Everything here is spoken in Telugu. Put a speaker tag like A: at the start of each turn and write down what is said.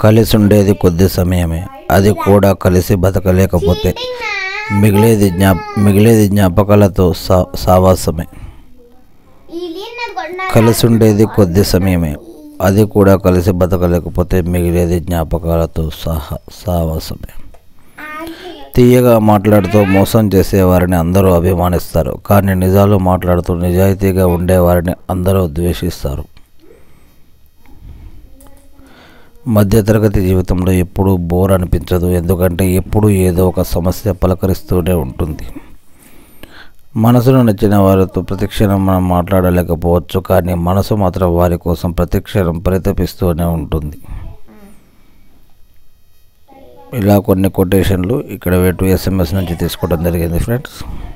A: కలిసి ఉండేది కొద్ది సమయమే అది కూడా కలిసి బతకలేకపోతే మిగిలేది జ్ఞా మిగిలేది జ్ఞాపకాలతో సా సావాసమే కలిసి ఉండేది కొద్ది సమయమే అది కూడా కలిసి బతకలేకపోతే మిగిలేది జ్ఞాపకాలతో సహా సావాసమే తీయగా మాట్లాడుతూ మోసం చేసేవారిని అందరూ అభిమానిస్తారు కానీ నిజాలు మాట్లాడుతూ నిజాయితీగా ఉండేవారిని అందరూ ద్వేషిస్తారు మధ్యతరగతి జీవితంలో ఎప్పుడూ బోర్ అనిపించదు ఎందుకంటే ఎప్పుడూ ఏదో ఒక సమస్య పలకరిస్తూనే ఉంటుంది మనసును నచ్చిన వారితో ప్రతిక్షణం మనం మాట్లాడలేకపోవచ్చు కానీ మనసు మాత్రం వారి కోసం ప్రతిక్షణం పరితపిస్తూనే ఉంటుంది ఇలా కొన్ని కొటేషన్లు ఇక్కడ వేటు ఎస్ఎంఎస్ నుంచి తీసుకోవడం జరిగింది ఫ్రెండ్స్